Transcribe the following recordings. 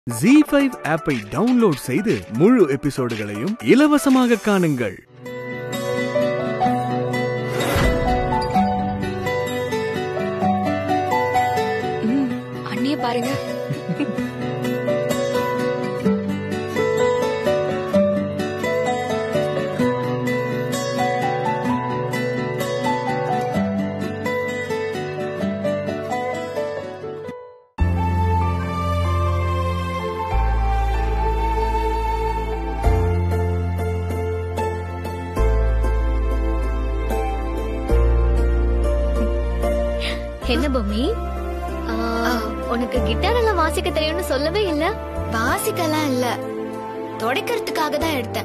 G five ஆப்பை download செய்து முழு எபிசோடுகளையும் இலவசமாக காணுங்கள் ம், அண்ணிய பாருங்க என்ன பொம்மி ஆ, உனக்கு கிட்டார் எல்லாம் வாசிக்க தெரியும்னு சொல்லவே இல்ல வாசிக்கலாம் இல்ல துடைக்கிறதுக்காக தான் எடுத்தேன்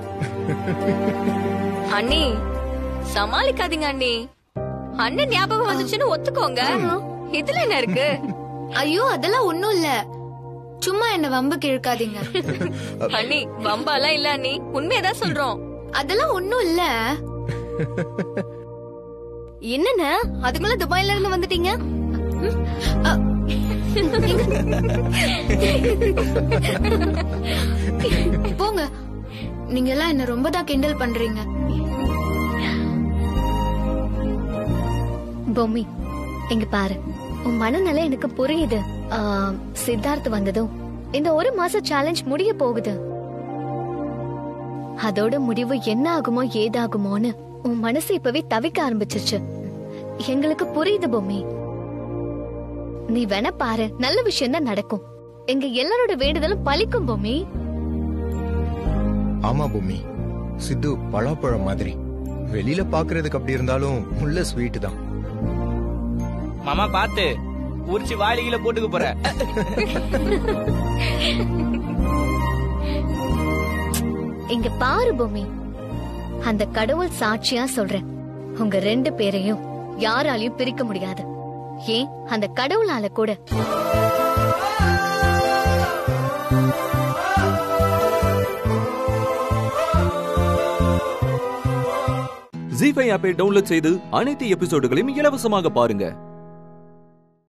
அண்ணி சமாளிக்காதீங்க அண்ணி அண்ணன் ஞாபகம் வந்துச்சுன்னு ஒத்துக்கோங்க இதுல என்ன இருக்கு ஐயோ அதெல்லாம் ஒண்ணும் இல்ல சும்மா என்ன வம்புக்கு இழுக்காதீங்க அண்ணி வம்பாலாம் இல்ல அண்ணி உண்மையதான் சொல்றோம் அதெல்லாம் ஒண்ணும் இல்ல என்னண்ணே அதுக்குள்ள துபாயில இருந்து வந்துட்டீங்க போங்க நீங்க எல்லாம் என்ன ரொம்ப தான் கிண்டல் பண்றீங்க பொம்மி இங்க பாரு உன் மனநிலை எனக்கு புரியுது ஆ, சித்தார்த் வந்ததும் இந்த ஒரு மாச சேலஞ்ச் முடிய போகுது அதோட முடிவு என்ன ஆகுமோ ஏதாகுமோன்னு உன் மனசு இப்பவே தவிக்க ஆரம்பிச்சிருச்சு எங்களுக்கு புரியுது பொம்மி நீ வேணா பாரு நல்ல விஷயம் தான் நடக்கும் எங்க எல்லாரோட வேண்டுதலும் பலிக்கும் பொம்மி ஆமா பூமி சித்து பலாப்பழம் மாதிரி வெளியில பாக்குறதுக்கு அப்படி இருந்தாலும் உள்ள ஸ்வீட் தான் மாமா பாத்து உரிச்சு வாளியில போட்டுக்க போற இங்க பாரு பூமி அந்த கடவுள் சாட்சியா சொல்றேன் உங்க ரெண்டு பேரையும் யாராலையும் பிரிக்க முடியாது ஏன் அந்த கடவுளால கூட ஜி ஃபைவ் ஆப்பை டவுன்லோட் செய்து அனைத்து எபிசோடுகளையும் இலவசமாக பாருங்க